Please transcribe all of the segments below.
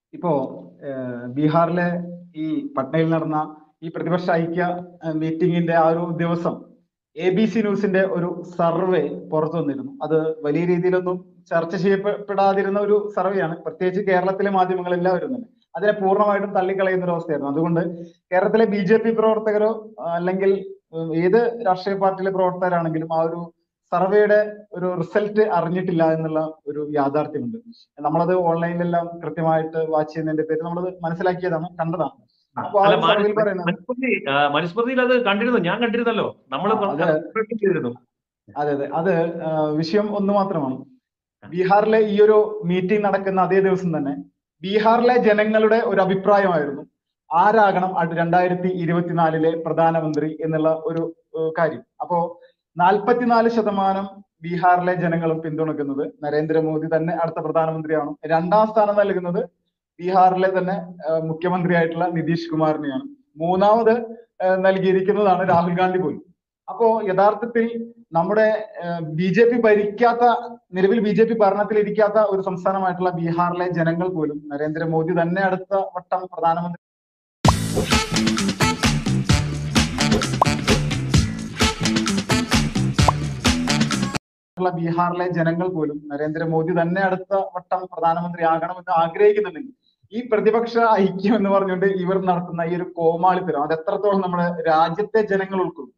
ഇപ്പോ ഏഹ്, ബീഹാറിലെ ഈ പട്നയിൽ നടന്ന ഈ പ്രതിപക്ഷ ഐക്യ ഏഹ്, മീറ്റിംഗിന്റെ ആ ഒരു ദിവസം എ ബി സി ന്യൂസിന്റെ ഒരു സർവേ പുറത്തു വന്നിരുന്നു അത് വലിയ രീതിയിലൊന്നും ചർച്ച ചെയ്യപ്പെടാതിരുന്ന ഒരു സർവേയാണ് പ്രത്യേകിച്ച് കേരളത്തിലെ മാധ്യമങ്ങൾ എല്ലാവരും തന്നെ അതിനെ പൂർണ്ണമായിട്ടും തള്ളിക്കളയുന്ന ഒരു അവസ്ഥയായിരുന്നു അതുകൊണ്ട് കേരളത്തിലെ ബി ജെ പി പ്രവർത്തകരോ ആ, അല്ലെങ്കിൽ ഉം, ഏത് രാഷ്ട്രീയ പാർട്ടിയിലെ പ്രവർത്തകരാണെങ്കിലും ആ ഒരു സർവേയുടെ ഒരു റിസൾട്ട് അറിഞ്ഞിട്ടില്ല എന്നുള്ള ഒരു യാഥാർത്ഥ്യമുണ്ട് നമ്മളത് ഓൺലൈനിലെല്ലാം കൃത്യമായിട്ട് വാച്ച് ചെയ്യുന്നതിന്റെ പേര് നമ്മളത് മനസ്സിലാക്കിയതാണ് കണ്ടതാണ് അപ്പൊ ആ അല്ല ഒരു സർവേയിൽ പറയുന്നത് മനുസ്മൃതി ആ, മനുസ്മൃതിയിൽ അത് കണ്ടിരുന്നു ഞാൻ കണ്ടിരുന്നല്ലോ നമ്മൾ ആ, അത് ചെയ്തിരുന്നു അതെ അതെ അത് ആ, വിഷയം ഒന്ന് മാത്രമാണ് ബീഹാറിലെ ഈ ഒരു മീറ്റിംഗ് നടക്കുന്ന അതേ ദിവസം തന്നെ ബീഹാറിലെ ജനങ്ങളുടെ ഒരു അഭിപ്രായമായിരുന്നു ആരാകണം അടു രണ്ടായിരത്തി ഇരുപത്തിനാലിലെ പ്രധാനമന്ത്രി എന്നുള്ള ഒരു ഏഹ്, കാര്യം അപ്പോ നാൽപ്പത്തിനാല് ശതമാനം ബീഹാറിലെ ജനങ്ങളും പിന്തുണക്കുന്നത് നരേന്ദ്രമോദി തന്നെ അടുത്ത പ്രധാനമന്ത്രിയാണ് രണ്ടാം സ്ഥാനം നൽകുന്നത് ബീഹാറിലെ തന്നെ ഏഹ്, മുഖ്യമന്ത്രിയായിട്ടുള്ള നിതീഷ് കുമാറിനെയാണ് മൂന്നാമത് ഏഹ്, നൽകിയിരിക്കുന്നതാണ് രാഹുൽ ഗാന്ധി പോലും അപ്പോ യഥാർത്ഥത്തിൽ നമ്മുടെ ബി ജെ പി ഭരിക്കാത്ത നിലവിൽ ബി ജെ പി ഭരണത്തിൽ ഇരിക്കാത്ത ഒരു സംസ്ഥാനമായിട്ടുള്ള ബീഹാറിലെ ജനങ്ങൾ പോലും നരേന്ദ്രമോദി തന്നെ അടുത്ത വട്ടം പ്രധാനമന്ത്രി ഉള്ള ബീഹാറിലെ ജനങ്ങൾ പോലും നരേന്ദ്രമോദി തന്നെ അടുത്ത വട്ടം പ്രധാനമന്ത്രി ആകണമെന്ന് ആഗ്രഹിക്കുന്നുണ്ടെങ്കിൽ ഈ പ്രതിപക്ഷ ഐക്യം എന്ന് പറഞ്ഞുകൊണ്ട് ഇവർ നടത്തുന്ന ഈ ഒരു കോമാളിത്തരം അത് എത്രത്തോളം നമ്മുടെ രാജ്യത്തെ ജനങ്ങൾ ഉൾക്കൊള്ളും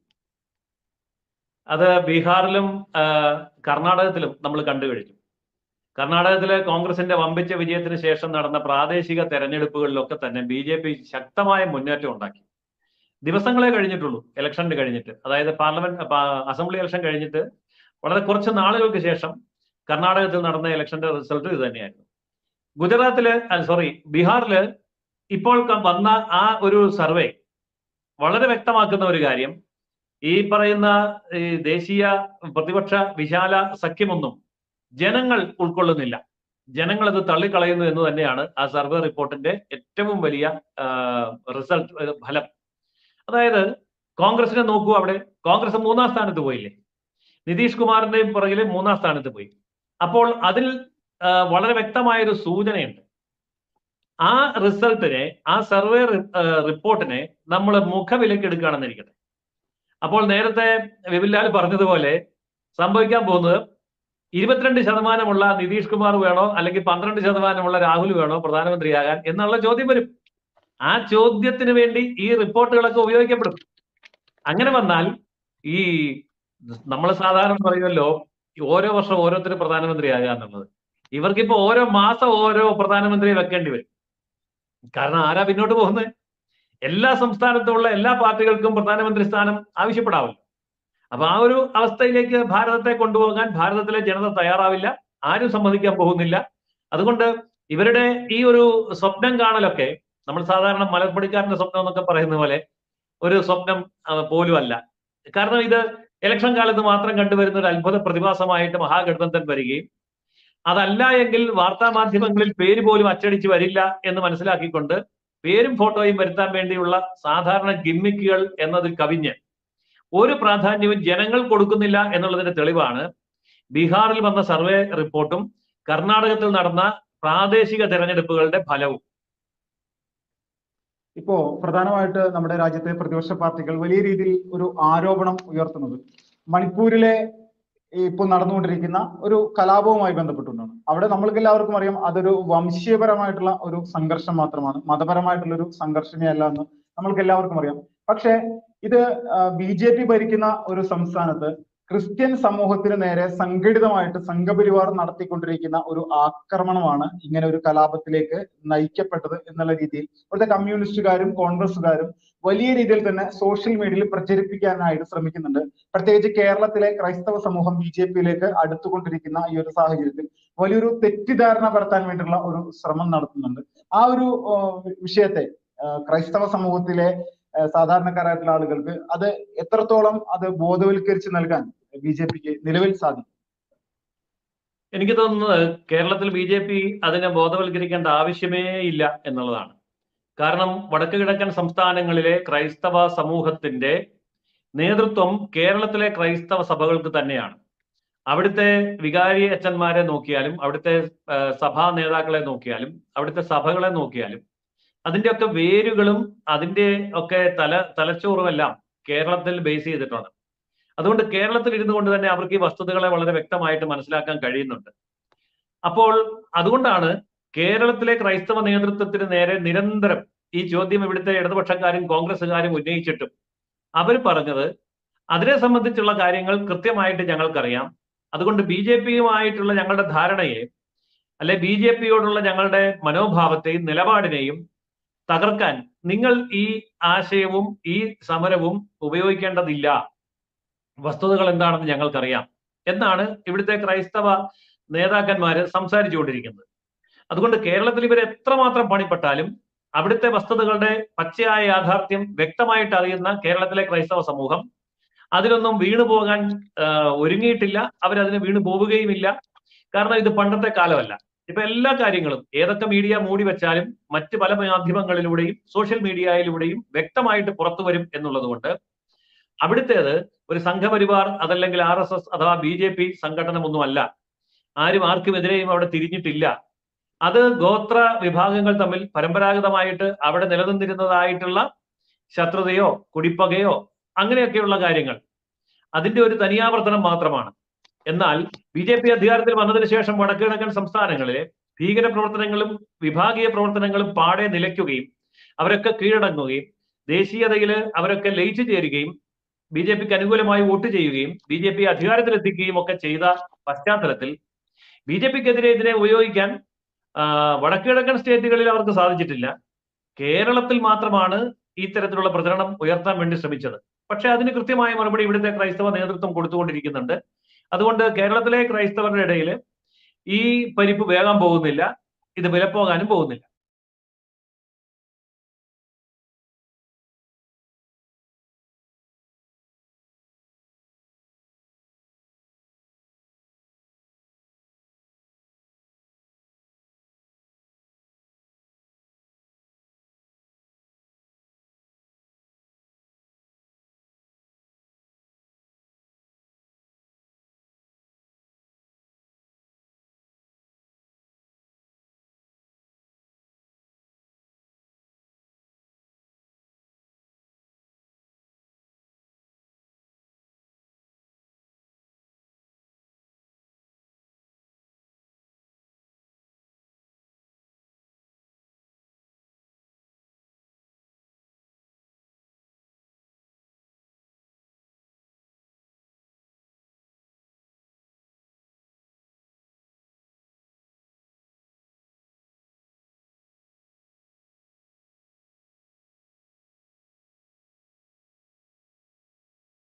അത് ബീഹാറിലും ആ, കർണാടകത്തിലും നമ്മൾ കണ്ടു കഴിഞ്ഞു കർണാടകത്തിലെ കോൺഗ്രസിന്റെ വമ്പിച്ച വിജയത്തിന് ശേഷം നടന്ന പ്രാദേശിക തെരഞ്ഞെടുപ്പുകളിലൊക്കെ തന്നെ ബി ജെ പി ശക്തമായ മുന്നേറ്റം ഉണ്ടാക്കി ദിവസങ്ങളെ കഴിഞ്ഞിട്ടുള്ളൂ ഇലക്ഷന് കഴിഞ്ഞിട്ട് അതായത് പാർലമെന്റ് പ- അസംബ്ലി ഇലക്ഷൻ കഴിഞ്ഞിട്ട് വളരെ കുറച്ച് നാളുകൾക്ക് ശേഷം കർണാടകത്തിൽ നടന്ന ഇലക്ഷന്റെ റിസൾട്ട് ഇത് തന്നെയായിരുന്നു ഗുജറാത്തില് സോറി ബീഹാറില് ഇപ്പോൾ ക- വന്ന ആ ഒരു സർവേ വളരെ വ്യക്തമാക്കുന്ന ഒരു കാര്യം ഈ പറയുന്ന ഈ ദേശീയ പ്രതിപക്ഷ വിശാല സഖ്യമൊന്നും ജനങ്ങൾ ഉൾക്കൊള്ളുന്നില്ല ജനങ്ങൾ അത് തള്ളിക്കളയുന്നു എന്ന് തന്നെയാണ് ആ സർവേ റിപ്പോർട്ടിന്റെ ഏറ്റവും വലിയ റിസൾട്ട് ഫലം അതായത് കോൺഗ്രസിനെ നോക്കൂ അവിടെ കോൺഗ്രസ് മൂന്നാം സ്ഥാനത്ത് പോയില്ലേ നിതീഷ് കുമാറിന്റെയും പുറകിൽ മൂന്നാം സ്ഥാനത്ത് പോയി അപ്പോൾ അതിൽ ആ, വളരെ വ്യക്തമായ ഒരു സൂചനയുണ്ട് ആ റിസൾട്ടിനെ ആ സർവേ റിപ്പോർട്ടിനെ നമ്മൾ മുഖവിലക്ക് എടുക്കുകയാണെന്നിരിക്കട്ടെ അപ്പോൾ നേരത്തെ വിപിൻലാൽ പറഞ്ഞതുപോലെ സംഭവിക്കാൻ പോകുന്നത് ഇരുപത്തിരണ്ട് ശതമാനമുള്ള നിതീഷ് കുമാർ വേണോ അല്ലെങ്കിൽ പന്ത്രണ്ട് ശതമാനമുള്ള രാഹുൽ വേണോ പ്രധാനമന്ത്രിയാകാൻ എന്നുള്ള ചോദ്യം വരും ആ ചോദ്യത്തിന് വേണ്ടി ഈ റിപ്പോർട്ടുകളൊക്കെ ഉപയോഗിക്കപ്പെടും അങ്ങനെ വന്നാൽ ഈ നമ്മൾ സാധാരണ പറയുമല്ലോ ഈ ഓരോ വർഷം ഓരോരുത്തരും പ്രധാനമന്ത്രിയാകുക എന്നുള്ളത് ഇവർക്കിപ്പോ ഓരോ മാസം ഓരോ പ്രധാനമന്ത്രിയെ വെക്കേണ്ടി വരും കാരണം ആരാ പിന്നോട്ട് പോകുന്നത് എല്ലാ സംസ്ഥാനത്തുമുള്ള എല്ലാ പാർട്ടികൾക്കും പ്രധാനമന്ത്രി സ്ഥാനം ആവശ്യപ്പെടാമല്ലോ അപ്പൊ ആ ഒരു അവസ്ഥയിലേക്ക് ഭാരതത്തെ കൊണ്ടുപോകാൻ ഭാരതത്തിലെ ജനത തയ്യാറാവില്ല ആരും സമ്മതിക്കാൻ പോകുന്നില്ല അതുകൊണ്ട് ഇവരുടെ ഈ ഒരു സ്വപ്നം കാണലൊക്കെ നമ്മൾ സാധാരണ മലർപ്പടിക്കാരന്റെ സ്വപ്നം എന്നൊക്കെ പറയുന്ന പോലെ ഒരു സ്വപ്നം ആ, പോലും അല്ല കാരണം ഇത് ഇലക്ഷൻ കാലത്ത് മാത്രം കണ്ടുവരുന്ന ഒരു അത്ഭുത പ്രതിഭാസമായിട്ട് മഹാഗഠബന്ധൻ വരികയും അതല്ല എങ്കിൽ വാർത്താ മാധ്യമങ്ങളിൽ പേര് പോലും അച്ചടിച്ച് വരില്ല എന്ന് മനസ്സിലാക്കിക്കൊണ്ട് പേരും ഫോട്ടോയും വരുത്താൻ വേണ്ടിയുള്ള സാധാരണ ഗിമ്മിക്കുകൾ എന്നതിൽ കവിഞ്ഞ് ഒരു പ്രാധാന്യവും ജനങ്ങൾ കൊടുക്കുന്നില്ല എന്നുള്ളതിന്റെ തെളിവാണ് ബീഹാറിൽ വന്ന സർവേ റിപ്പോർട്ടും കർണാടകത്തിൽ നടന്ന പ്രാദേശിക തെരഞ്ഞെടുപ്പുകളുടെ ഫലവും ഇപ്പോ പ്രധാനമായിട്ട് നമ്മുടെ രാജ്യത്തെ പ്രതിപക്ഷ പാർട്ടികൾ വലിയ രീതിയിൽ ഒരു ആരോപണം ഉയർത്തുന്നത് മണിപ്പൂരിലെ ഈ ഇപ്പോൾ നടന്നുകൊണ്ടിരിക്കുന്ന ഒരു കലാപവുമായി ബന്ധപ്പെട്ടുകൊണ്ടാണ് അവിടെ നമ്മൾക്ക് എല്ലാവർക്കും അറിയാം അതൊരു വംശീയപരമായിട്ടുള്ള ഒരു സംഘർഷം മാത്രമാണ് മതപരമായിട്ടുള്ള ഒരു സംഘർഷമേ അല്ല എന്ന് നമ്മൾക്ക് എല്ലാവർക്കും അറിയാം പക്ഷേ ഇത് ബി ജെ പി ഭരിക്കുന്ന ഒരു സംസ്ഥാനത്ത് ക്രിസ്ത്യൻ സമൂഹത്തിന് നേരെ സംഘടിതമായിട്ട് സംഘപരിവാർ നടത്തിക്കൊണ്ടിരിക്കുന്ന ഒരു ആക്രമണമാണ് ഇങ്ങനെ ഒരു കലാപത്തിലേക്ക് നയിക്കപ്പെട്ടത് എന്നുള്ള രീതിയിൽ ഇവിടുത്തെ കമ്മ്യൂണിസ്റ്റുകാരും കോൺഗ്രസുകാരും വലിയ രീതിയിൽ തന്നെ സോഷ്യൽ മീഡിയയിൽ പ്രചരിപ്പിക്കാനായിട്ട് ശ്രമിക്കുന്നുണ്ട് പ്രത്യേകിച്ച് കേരളത്തിലെ ക്രൈസ്തവ സമൂഹം ബി ജെ പിയിലേക്ക് അടുത്തുകൊണ്ടിരിക്കുന്ന ഈ ഒരു സാഹചര്യത്തിൽ വലിയൊരു തെറ്റിദ്ധാരണ പരത്താൻ വേണ്ടിയുള്ള ഒരു ശ്രമം നടത്തുന്നുണ്ട് ആ ഒരു ആ, വിഷയത്തെ ആ, ക്രൈസ്തവ സമൂഹത്തിലെ ആ, സാധാരണക്കാരായിട്ടുള്ള ആളുകൾക്ക് അത് എത്രത്തോളം അത് ബോധവൽക്കരിച്ച് നൽകാൻ ബി ജെ പിക്ക് നിലവിൽ സാധിക്കും എനിക്ക് തോന്നുന്നത് കേരളത്തിൽ ബി ജെ പി അതിനെ ബോധവൽക്കരിക്കേണ്ട ആവശ്യമേ ഇല്ല എന്നുള്ളതാണ് കാരണം വടക്ക് കിഴക്കൻ സംസ്ഥാനങ്ങളിലെ ക്രൈസ്തവ സമൂഹത്തിന്റെ നേതൃത്വം കേരളത്തിലെ ക്രൈസ്തവ സഭകൾക്ക് തന്നെയാണ് അവിടുത്തെ വികാരി അച്ഛന്മാരെ നോക്കിയാലും അവിടുത്തെ ആ, സഭാ നേതാക്കളെ നോക്കിയാലും അവിടുത്തെ സഭകളെ നോക്കിയാലും അതിന്റെയൊക്കെ വേരുകളും അതിന്റെ ഒക്കെ തല തലച്ചോറുമെല്ലാം കേരളത്തിൽ ബേസ് ചെയ്തിട്ടാണ് അതുകൊണ്ട് കേരളത്തിൽ ഇരുന്നു കൊണ്ട് തന്നെ അവർക്ക് ഈ വസ്തുതകളെ വളരെ വ്യക്തമായിട്ട് മനസ്സിലാക്കാൻ കഴിയുന്നുണ്ട് അപ്പോൾ അതുകൊണ്ടാണ് കേരളത്തിലെ ക്രൈസ്തവ നേതൃത്വത്തിന് നേരെ നിരന്തരം ഈ ചോദ്യം ഇവിടുത്തെ ഇടതുപക്ഷക്കാരും കോൺഗ്രസ്സുകാരും ഉന്നയിച്ചിട്ടും അവർ പറഞ്ഞത് അതിനെ സംബന്ധിച്ചുള്ള കാര്യങ്ങൾ കൃത്യമായിട്ട് ഞങ്ങൾക്കറിയാം അതുകൊണ്ട് ബി ജെ പിയുമായിട്ടുള്ള ഞങ്ങളുടെ ധാരണയെ അല്ലെ ബി ജെ പിയോടുള്ള ഞങ്ങളുടെ മനോഭാവത്തെയും നിലപാടിനെയും തകർക്കാൻ നിങ്ങൾ ഈ ആശയവും ഈ സമരവും ഉപയോഗിക്കേണ്ടതില്ല വസ്തുതകൾ എന്താണെന്ന് ഞങ്ങൾക്കറിയാം എന്നാണ് ഇവിടുത്തെ ക്രൈസ്തവ നേതാക്കന്മാര് സംസാരിച്ചുകൊണ്ടിരിക്കുന്നത് അതുകൊണ്ട് കേരളത്തിൽ ഇവർ എത്രമാത്രം പണിപ്പെട്ടാലും അവിടുത്തെ വസ്തുതകളുടെ പച്ചയായ യാഥാർത്ഥ്യം വ്യക്തമായിട്ട് അറിയുന്ന കേരളത്തിലെ ക്രൈസ്തവ സമൂഹം അതിലൊന്നും വീണു പോകാൻ ആ, ഒരുങ്ങിയിട്ടില്ല അവരതിന് വീണു പോവുകയുമില്ല കാരണം ഇത് പണ്ടത്തെ കാലമല്ല ഇപ്പൊ എല്ലാ കാര്യങ്ങളും ഏതൊക്കെ മീഡിയ മൂടി വെച്ചാലും മറ്റ് പല മാധ്യമങ്ങളിലൂടെയും സോഷ്യൽ മീഡിയയിലൂടെയും വ്യക്തമായിട്ട് പുറത്തു വരും എന്നുള്ളത് കൊണ്ട് അവിടുത്തേത് ഒരു സംഘപരിവാർ അതല്ലെങ്കിൽ ആർ എസ് എസ് അഥവാ ബി ജെ പി സംഘടനമൊന്നുമല്ല ആരും ആർക്കുമെതിരെയും അവിടെ തിരിഞ്ഞിട്ടില്ല അത് ഗോത്ര വിഭാഗങ്ങൾ തമ്മിൽ പരമ്പരാഗതമായിട്ട് അവിടെ നിലനിന്നിരുന്നതായിട്ടുള്ള ശത്രുതയോ കുടിപ്പകയോ അങ്ങനെയൊക്കെയുള്ള കാര്യങ്ങൾ അതിന്റെ ഒരു തനിയാവർത്തനം മാത്രമാണ് എന്നാൽ ബി ജെ പി അധികാരത്തിൽ വന്നതിന് ശേഷം വടക്ക് കിഴക്കൻ സംസ്ഥാനങ്ങളിലെ ഭീകര പ്രവർത്തനങ്ങളും വിഭാഗീയ പ്രവർത്തനങ്ങളും പാടെ നിലയ്ക്കുകയും അവരൊക്കെ കീഴടങ്ങുകയും ദേശീയതയിൽ അവരൊക്കെ ലയിച്ചു ചേരുകയും ബി ജെ പിക്ക് അനുകൂലമായി വോട്ട് ചെയ്യുകയും ബി ജെ പി അധികാരത്തിലെത്തിക്കുകയും ഒക്കെ ചെയ്ത പശ്ചാത്തലത്തിൽ ബി ജെ പിക്കെതിരെ ഇതിനെ ഉപയോഗിക്കാൻ ആ, വടക്ക് കിഴക്കൻ സ്റ്റേറ്റുകളിൽ അവർക്ക് സാധിച്ചിട്ടില്ല കേരളത്തിൽ മാത്രമാണ് ഈ തരത്തിലുള്ള പ്രചരണം ഉയർത്താൻ വേണ്ടി ശ്രമിച്ചത് പക്ഷെ അതിന് കൃത്യമായ മറുപടി ഇവിടുത്തെ ക്രൈസ്തവ നേതൃത്വം കൊടുത്തുകൊണ്ടിരിക്കുന്നുണ്ട് അതുകൊണ്ട് കേരളത്തിലെ ക്രൈസ്തവരുടെ ഇടയിൽ ഈ പരിപ്പ് വേഗം പോകുന്നില്ല ഇത് വിലപ്പോകാനും പോകുന്നില്ല